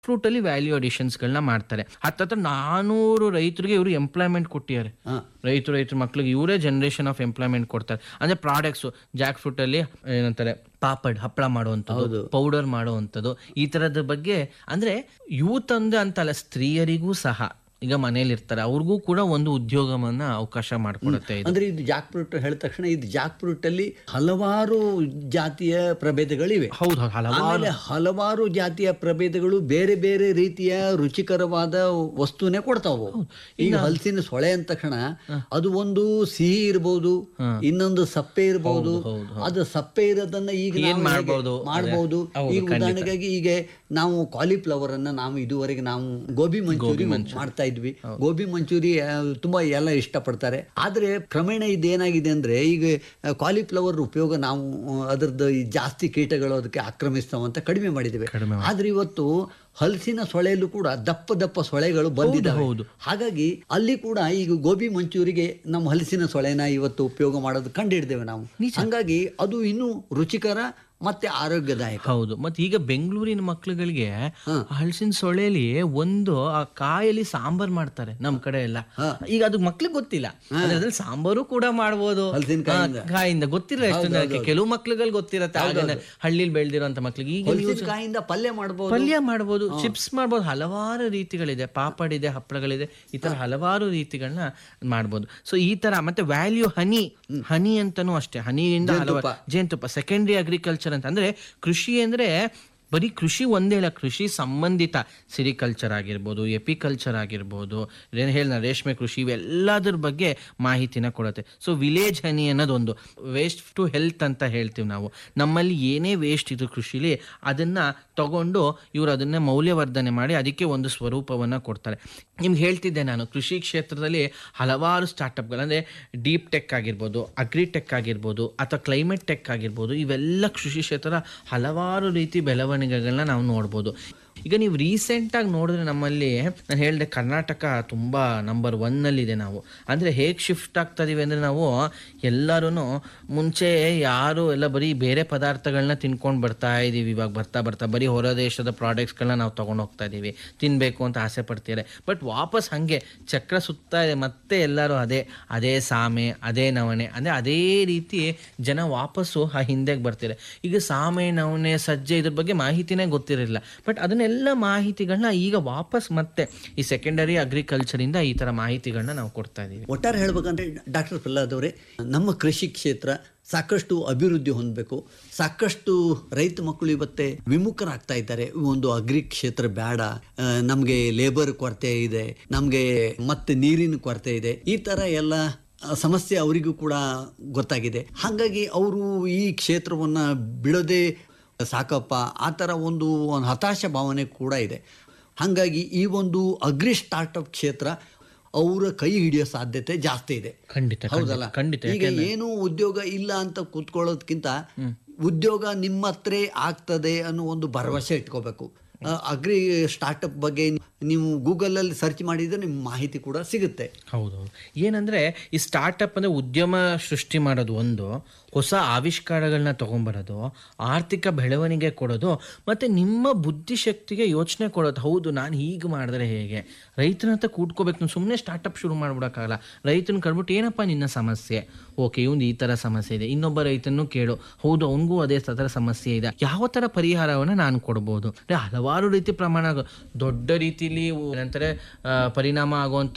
Fruit ಅಲ್ಲಿ value ಅಡಿಷನ್ಸ್ಗಳನ್ನ ಮಾಡ್ತಾರೆ ಹತ್ತತ್ರ ನಾನೂರು ರೈತರಿಗೆ ಇವರು ಎಂಪ್ಲಾಯ್ಮೆಂಟ್ ಕೊಟ್ಟಿದ್ದಾರೆ ಹಾ. ರೈತರು ರೈತರ ಮಕ್ಳಿಗೆ ಇವರೇ ಜನರೇಷನ್ ಆಫ್ ಎಂಪ್ಲಾಯ್ಮೆಂಟ್ ಕೊಡ್ತಾರೆ ಅಂದ್ರೆ ಪ್ರಾಡಕ್ಟ್ಸ್ ಜಾಕ್ ಫ್ರೂಟ್ ಅಲ್ಲಿ ಏನಂತಾರೆ ಪಾಪಡ್ ಹಪ್ಪಳ ಮಾಡುವಂಥದ್ದು ಪೌಡರ್ ಮಾಡುವಂಥದ್ದು ಈ ತರದ ಬಗ್ಗೆ ಅಂದ್ರೆ ಯೂತ್ ಅಂದ ಅಂತಲ್ಲ ಸ್ತ್ರೀಯರಿಗೂ ಸಹ ಈಗ ಮನೇಲಿ ಇರ್ತಾರೆ ಅವ್ರಿಗೂ ಕೂಡ ಒಂದು ಉದ್ಯೋಗವನ್ನ ಅವಕಾಶ ಮಾಡಿಕೊಡುತ್ತೆ ಇದು ಅಂದ್ರೆ ಇದು ಜಾಕ್ ಫ್ರೂಟ್ ಹೇಳಿದ ತಕ್ಷಣ ಇದು ಜಾಕ್ ಫ್ರೂಟ್ ಅಲ್ಲಿ ಹಲವಾರು ಜಾತಿಯ ಪ್ರಭೇದಗಳಿವೆ ಹೌದು ಹೌದು ಹಲವಾರು ಆಮೇಲೆ ಹಲವಾರು ಜಾತಿಯ ಪ್ರಭೇದಗಳು ಬೇರೆ ಬೇರೆ ರೀತಿಯ ರುಚಿಕರವಾದ ವಸ್ತುನೇ ಕೊಡ್ತಾವು ಈಗ ಹಲಸಿನ ಸೊಳೆ ಅಂದ ತಕ್ಷಣ ಅದು ಒಂದು ಸಿಹಿ ಇರಬಹುದು ಇನ್ನೊಂದು ಸಪ್ಪೆ ಇರಬಹುದು ಅದು ಸಪ್ಪೆ ಇರೋದನ್ನ ಈಗ ನಾವು ಹೇಗೆ ಮಾಡ್ಬೋದು? ಮಾಡ್ಬೋದು ಈಗ ಉದಾಹರಣೆಗಾಗಿ ಈಗ ನಾವು ಕಾಲಿಫ್ಲವರ್ ಅನ್ನ ನಾವು ಇದುವರೆಗೆ ನಾವು ಗೋಬಿ ಮಂಚೂರಿ ಮಾಡ್ತಾ ಇದ್ವಿ ಗೋಬಿ ಮಂಚೂರಿ ಆ, ತುಂಬಾ ಎಲ್ಲ ಇಷ್ಟಪಡ್ತಾರೆ ಆದ್ರೆ ಕ್ರಮೇಣ ಇದೇನಾಗಿದೆ ಅಂದ್ರೆ ಈಗ ಕಾಲಿಫ್ಲವರ್ ಉಪಯೋಗ ನಾವು ಆ, ಅದರದ್ದು ಈ ಜಾಸ್ತಿ ಕೀಟಗಳು ಅದಕ್ಕೆ ಆಕ್ರಮಿಸ್ತಾವಂತ ಕಡಿಮೆ ಮಾಡಿದ್ದೇವೆ ಆದ್ರೆ ಇವತ್ತು ಹಲಸಿನ ಸೊಳೆಯಲ್ಲೂ ಕೂಡ ದಪ್ಪ ದಪ್ಪ ಸೊಳೆಗಳು ಬಂದಿದ್ದಾವೆ ಹಾಗಾಗಿ ಅಲ್ಲಿ ಕೂಡ ಈಗ ಗೋಬಿ ಮಂಚೂರಿಗೆ ನಮ್ಮ ಹಲಸಿನ ಸೊಳೆನ ಇವತ್ತು ಉಪಯೋಗ ಮಾಡೋದು ಕಂಡಿಡ್ದೇವೆ ನಾವು ಹಂಗಾಗಿ ಅದು ಇನ್ನೂ ರುಚಿಕರ ಮತ್ತೆ ಆರೋಗ್ಯದಾಯಕ ಹೌದು ಮತ್ತೆ ಈಗ ಬೆಂಗಳೂರಿನ ಮಕ್ಳುಗಳಿಗೆ ಹಲಸಿನ ಸೊಳೆಯಲ್ಲಿ ಒಂದು ಆ ಕಾಯಲ್ಲಿ ಸಾಂಬಾರ್ ಮಾಡ್ತಾರೆ ನಮ್ ಕಡೆ ಎಲ್ಲ ಈಗ ಅದು ಮಕ್ಳಿಗೆ ಗೊತ್ತಿಲ್ಲ ಅಂದ್ರೆ ಅದ್ರಲ್ಲಿ ಸಾಂಬಾರು ಕೂಡ ಮಾಡ್ಬೋದು ಹಲಸಿನಕಾಯಿಂದ. ಆ, ಕಾಯಿಂದ ಗೊತ್ತಿಲ್ಲ ಎಷ್ಟು ಜನಕ್ಕೆ ಕೆಲವು ಮಕ್ಳುಗಳು ಗೊತ್ತಿರತ್ತೆ ಆಗಿನ ಹಳ್ಳಿಲಿ ಬೆಳೆದಿರೋಂತ ಮಕ್ಳಿಗೆ ಈಗ ನೀವು ಹಲಸಿನಕಾಯಿಂದ ಪಲ್ಯ ಮಾಡ್ಬೋದು ಪಲ್ಯ ಮಾಡ್ಬೋದು ಚಿಪ್ಸ್ ಮಾಡ್ಬೋದು ಹಲವಾರು ರೀತಿಗಳಿದೆ ಪಾಪಡ್ ಇದೆ ಹಪ್ಪಳಗಳಿದೆ ಈ ತರ ಹಲವಾರು ರೀತಿಗಳನ್ನ ಮಾಡ್ಬೋದು ಸೊ ಈ ತರ ಮತ್ತೆ ವ್ಯಾಲ್ಯೂ ಹನಿ ಹನಿ ಅಂತಾನೂ ಅಷ್ಟೇ ಹನಿಯಿಂದ ಹಲವಾರು ಜೇನುತುಪ್ಪ ಸೆಕೆಂಡರಿ ಅಗ್ರಿಕಲ್ಚರ್ ಅಂತ ಅಂದ್ರೆ ಕೃಷಿ ಅಂದ್ರೆ ಬರೀ ಕೃಷಿ ಒಂದೇ ಇಲ್ಲ ಕೃಷಿ ಸಂಬಂಧಿತ ಸಿರಿಕಲ್ಚರ್ ಆಗಿರ್ಬೋದು ಎಪಿಕಲ್ಚರ್ ಆಗಿರ್ಬೋದು ಏನು ಹೇಳ ರೇಷ್ಮೆ ಕೃಷಿ ಇವೆಲ್ಲದ್ರ ಬಗ್ಗೆ ಮಾಹಿತಿನ ಕೊಡುತ್ತೆ ಸೊ ವಿಲೇಜ್ ಹನಿ ಅನ್ನೋದೊಂದು ವೇಸ್ಟ್ ಟು ಹೆಲ್ತ್ ಅಂತ ಹೇಳ್ತೀವಿ ನಾವು ನಮ್ಮಲ್ಲಿ ಏನೇ ವೇಸ್ಟ್ ಇದು ಕೃಷಿಲಿ ಅದನ್ನ ತಗೊಂಡು ಇವರು ಅದನ್ನ ಮೌಲ್ಯವರ್ಧನೆ ಮಾಡಿ ಅದಕ್ಕೆ ಒಂದು ಸ್ವರೂಪವನ್ನ ಕೊಡ್ತಾರೆ ನಿಮ್ಗೆ ಹೇಳ್ತಿದ್ದೆ ನಾನು ಕೃಷಿ ಕ್ಷೇತ್ರದಲ್ಲಿ ಹಲವಾರು ಸ್ಟಾರ್ಟಪ್ಗಳು ಅಂದರೆ ಡೀಪ್ ಟೆಕ್ ಆಗಿರ್ಬೋದು ಅಗ್ರಿ ಟೆಕ್ ಆಗಿರ್ಬೋದು ಅಥವಾ ಕ್ಲೈಮೇಟ್ ಟೆಕ್ ಆಗಿರ್ಬೋದು ಇವೆಲ್ಲ ಕೃಷಿ ಕ್ಷೇತ್ರದ ಹಲವಾರು ರೀತಿ ಬೆಳವಣಿಗೆಗಳನ್ನ ನಾವು ನೋಡ್ಬೋದು ಈಗ ನೀವು ರೀಸೆಂಟಾಗಿ ನೋಡಿದ್ರೆ ನಮ್ಮಲ್ಲಿ ನಾನು ಹೇಳಿದೆ ಕರ್ನಾಟಕ ತುಂಬ ನಂಬರ್ ಒನ್ನಲ್ಲಿದೆ ನಾವು ಅಂದರೆ ಹೇಗೆ ಶಿಫ್ಟ್ ಆಗ್ತಾ ಇದೀವಿ ಅಂದರೆ ನಾವು ಎಲ್ಲರೂ ಮುಂಚೆ ಯಾರು ಎಲ್ಲ ಬರೀ ಬೇರೆ ಪದಾರ್ಥಗಳನ್ನ ತಿನ್ಕೊಂಡು ಬರ್ತಾ ಇದ್ದೀವಿ ಇವಾಗ ಬರ್ತಾ ಬರ್ತಾ ಬರೀ ಹೊರ ದೇಶದ ಪ್ರಾಡಕ್ಟ್ಸ್ಗಳನ್ನ ನಾವು ತೊಗೊಂಡು ಹೋಗ್ತಾ ಇದ್ದೀವಿ ತಿನ್ನಬೇಕು ಅಂತ ಆಸೆ ಪಡ್ತಿದ್ದಾರೆ ಬಟ್ ವಾಪಸ್ ಹಾಗೆ ಚಕ್ರ ಸುತ್ತಾ ಇದೆ ಮತ್ತೆ ಎಲ್ಲರೂ ಅದೇ ಅದೇ ಸಾಮೆ ಅದೇ ನವಣೆ ಅಂದರೆ ಅದೇ ರೀತಿ ಜನ ವಾಪಸ್ಸು ಆ ಹಿಂದೆಗೆ ಬರ್ತಾರೆ ಈಗ ಸಾಮೆ ನವಣೆ ಸಜ್ಜೆ ಇದ್ರ ಬಗ್ಗೆ ಮಾಹಿತಿನೇ ಗೊತ್ತಿರಲಿಲ್ಲ ಬಟ್ ಅದನ್ನೆಲ್ಲ ಮಾಹಿತಿಗಳನ್ನ ಈಗ ವಾಪಸ್ ಮತ್ತೆ ಈ ಸೆಕೆಂಡರಿ ಅಗ್ರಿಕಲ್ಚರಿಂದ ಈ ಥರ ಮಾಹಿತಿಗಳನ್ನ ನಾವು ಕೊಡ್ತಾ ಇದ್ದೀವಿ ಒಟ್ಟಾರೆ ಹೇಳ್ಬೇಕಂದ್ರೆ ಡಾಕ್ಟರ್ ಪ್ರಹ್ಲಾದ್ ಅವರೇ ನಮ್ಮ ಕೃಷಿ ಕ್ಷೇತ್ರ ಸಾಕಷ್ಟು ಅಭಿವೃದ್ಧಿ ಹೊಂದಬೇಕು ಸಾಕಷ್ಟು ರೈತ ಮಕ್ಕಳು ಇವತ್ತೆ ವಿಮುಖರಾಗ್ತಾ ಇದ್ದಾರೆ ಒಂದು ಅಗ್ರಿ ಕ್ಷೇತ್ರ ಬೇಡ ನಮಗೆ ಲೇಬರ್ ಕೊರತೆ ಇದೆ ನಮಗೆ ಮತ್ತೆ ನೀರಿನ ಕೊರತೆ ಇದೆ ಈ ತರ ಎಲ್ಲ ಆ, ಸಮಸ್ಯೆ ಅವರಿಗೂ ಕೂಡ ಗೊತ್ತಾಗಿದೆ ಹಾಗಾಗಿ ಅವರು ಈ ಕ್ಷೇತ್ರವನ್ನ ಬಿಡದೆ ಸಾಕಪ್ಪ ಆ ಥರ ಒಂದು ಒಂದು ಹತಾಶ ಭಾವನೆ ಕೂಡ ಇದೆ ಹಾಗಾಗಿ ಈ ಒಂದು ಅಗ್ರಿ ಸ್ಟಾರ್ಟಪ್ ಕ್ಷೇತ್ರ ಅವರ ಕೈ ಹಿಡಿಯೋ ಸಾಧ್ಯತೆ ಜಾಸ್ತಿ ಇದೆ ಖಂಡಿತ ಹೌದಲ್ಲ ಖಂಡಿತ ಈಗ ಏನು ಉದ್ಯೋಗ ಇಲ್ಲ ಅಂತ ಕೂತ್ಕೊಳ್ಳೋದಕ್ಕಿಂತ ಉದ್ಯೋಗ ನಿಮ್ಮ ಹತ್ರ ಆಗ್ತದೆ ಅನ್ನೋ ಒಂದು ಭರವಸೆ ಇಟ್ಕೋಬೇಕು ಅಗ್ರಿ ಸ್ಟಾರ್ಟಪ್ ಬಗ್ಗೆ ನೀವು ಗೂಗಲಲ್ಲಿ ಸರ್ಚ್ ಮಾಡಿದ್ರೆ ನಿಮ್ಮ ಮಾಹಿತಿ ಕೂಡ ಸಿಗುತ್ತೆ ಹೌದೌದು ಏನಂದ್ರೆ ಈ ಸ್ಟಾರ್ಟಪ್ ಅಂದ್ರೆ ಉದ್ಯಮ ಸೃಷ್ಟಿ ಮಾಡೋದು ಒಂದು ಹೊಸ ಆವಿಷ್ಕಾರಗಳನ್ನ ತಗೊಂಬರೋದು ಆರ್ಥಿಕ ಬೆಳವಣಿಗೆ ಕೊಡೋದು ಮತ್ತೆ ನಿಮ್ಮ ಬುದ್ಧಿಶಕ್ತಿಗೆ ಯೋಚನೆ ಕೊಡೋದು ಹೌದು ನಾನು ಹೀಗೆ ಮಾಡಿದ್ರೆ ಹೇಗೆ ರೈತನ ಹತ್ರ ಕೂಡ್ಕೋಬೇಕು ನೀವು ಸುಮ್ಮನೆ ಸ್ಟಾರ್ಟಪ್ ಶುರು ಮಾಡ್ಬಿಡೋಕ್ಕಾಗಲ್ಲ ರೈತನ ಕಳ್ಬಿಟ್ಟು ಏನಪ್ಪ ನಿನ್ನ ಸಮಸ್ಯೆ ಓಕೆ ಇವ್ನು ಈ ಥರ ಸಮಸ್ಯೆ ಇದೆ ಇನ್ನೊಬ್ಬ ರೈತನು ಕೇಳು ಹೌದು ಅವನಿಗೂ ಅದೇ ಥರ ಸಮಸ್ಯೆ ಇದೆ ಯಾವ ಥರ ಪರಿಹಾರವನ್ನು ನಾನು ಕೊಡ್ಬೋದು ಅಂದ್ರೆ ಹಲವಾರು ರೀತಿ ಪ್ರಮಾಣ ದೊಡ್ಡ ರೀತಿಲಿ ಏನಂತಾರೆ ಆ, ಪರಿಣಾಮ ಆಗುವಂಥ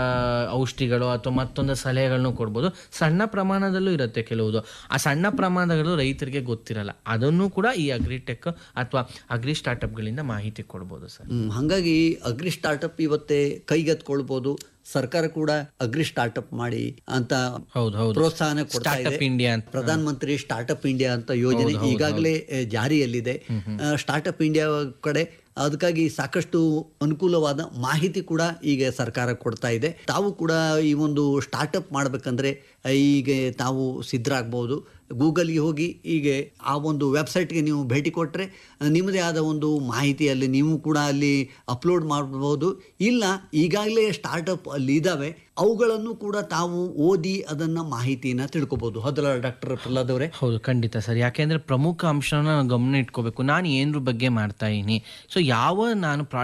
ಔಷಧಿಗಳು ಅಥವಾ ಮತ್ತೊಂದು ಸಲಹೆಗಳನ್ನು ಕೊಡ್ಬೋದು ಸಣ್ಣ ಪ್ರಮಾಣದಲ್ಲೂ ಇರುತ್ತೆ ಕೆಲವುದು ಆ ಸಣ್ಣ ಪ್ರಮಾಣಗಳು ರೈತರಿಗೆ ಗೊತ್ತಿರಲ್ಲ ಅದನ್ನು ಕೂಡ ಈ ಅಗ್ರಿಟೆಕ್ ಅಥವಾ ಅಗ್ರಿ ಸ್ಟಾರ್ಟಪ್ಗಳಿಂದ ಮಾಹಿತಿ ಕೊಡ್ಬೋದು ಸರ್ ಹ್ಮ್, ಹಾಗಾಗಿ ಅಗ್ರಿ ಸ್ಟಾರ್ಟಪ್ ಇವತ್ತೇ ಕೈಗೆತ್ಕೊಳ್ಬೋದು ಸರ್ಕಾರ ಕೂಡ ಅಗ್ರಿ ಸ್ಟಾರ್ಟಪ್ ಮಾಡಿ ಅಂತ ಹೌದು ಹೌದು ಪ್ರೋತ್ಸಾಹನ ಕೊಡ್ತಾ ಇದೆ ಸ್ಟಾರ್ಟಪ್ ಇಂಡಿಯಾ ಅಂತ ಪ್ರಧಾನ ಮಂತ್ರಿ ಸ್ಟಾರ್ಟಪ್ ಇಂಡಿಯಾ ಅಂತ ಯೋಜನೆ ಈಗಾಗಲೇ ಆ, ಜಾರಿಯಲ್ಲಿದೆ ಸ್ಟಾರ್ಟಪ್ ಇಂಡಿಯಾ ಕಡೆ ಅದಕ್ಕಾಗಿ ಸಾಕಷ್ಟು ಅನುಕೂಲವಾದ ಮಾಹಿತಿ ಕೂಡ ಈಗ ಸರ್ಕಾರ ಕೊಡ್ತಾ ಇದೆ ತಾವು ಕೂಡ ಈ ಒಂದು ಸ್ಟಾರ್ಟಪ್ ಮಾಡಬೇಕಂದ್ರೆ ಈಗ ತಾವು ಸಿದ್ಧರಾಗ್ಬೋದು ಗೂಗಲ್ಗೆ ಹೋಗಿ ಹೀಗೆ ಆ ಒಂದು ವೆಬ್ಸೈಟ್ಗೆ ನೀವು ಭೇಟಿ ಕೊಟ್ಟರೆ ನಿಮ್ಮದೇ ಆದ ಒಂದು ಮಾಹಿತಿಯಲ್ಲಿ ನೀವು ಕೂಡ ಅಲ್ಲಿ ಅಪ್ಲೋಡ್ ಮಾಡ್ಬೋದು ಇಲ್ಲ ಈಗಾಗಲೇ ಸ್ಟಾರ್ಟಪ್ ಅಲ್ಲಿ ಇದ್ದಾವೆ ಅವುಗಳನ್ನು ಕೂಡ ತಾವು ಓದಿ ಅದನ್ನು ಮಾಹಿತಿನ ತಿಳ್ಕೊಬೋದು ಹೌದಲ್ಲ ಡಾಕ್ಟರ್ ಪ್ರಹ್ಲಾದ್ ಅವರೇ ಹೌದು ಖಂಡಿತ ಸರ್ ಯಾಕೆಂದ್ರೆ ಪ್ರಮುಖ ಅಂಶನ ಗಮನ ಇಟ್ಕೋಬೇಕು ನಾನು ಏನ್ರ ಬಗ್ಗೆ ಮಾಡ್ತಾ ಇದೀನಿ ಸೊ ಯಾವ ನಾನು